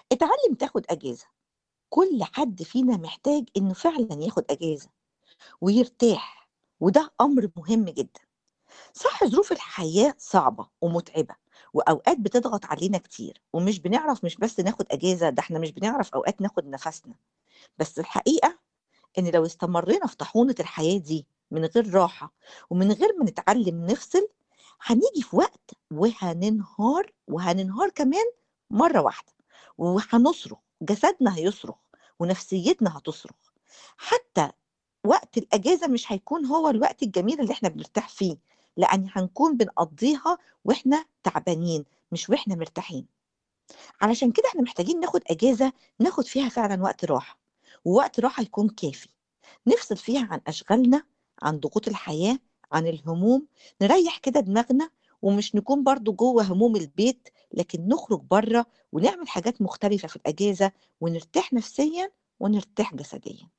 اتعلم تاخد أجازة كل حد فينا محتاج إنه فعلا ياخد أجازة ويرتاح وده أمر مهم جدا صح ظروف الحياة صعبة ومتعبة وأوقات بتضغط علينا كتير ومش بنعرف مش بس ناخد أجازة ده احنا مش بنعرف أوقات ناخد نفسنا بس الحقيقة إن لو استمرينا في طاحونة الحياة دي من غير راحة ومن غير ما نتعلم نفصل هنيجي في وقت وهننهار وهننهار كمان مرة واحدة وهنصرخ جسدنا هيصرخ ونفسيتنا هتصرخ حتى وقت الأجازة مش هيكون هو الوقت الجميل اللي احنا بنرتاح فيه لأن هنكون بنقضيها واحنا تعبانين مش واحنا مرتاحين علشان كده احنا محتاجين ناخد أجازة ناخد فيها فعلا وقت راحة ووقت راحة يكون كافي نفصل فيها عن أشغالنا عن ضغوط الحياة عن الهموم نريح كده دماغنا ومش نكون برضو جوه هموم البيت لكن نخرج بره ونعمل حاجات مختلفة في الأجازة ونرتاح نفسيا ونرتاح جسديا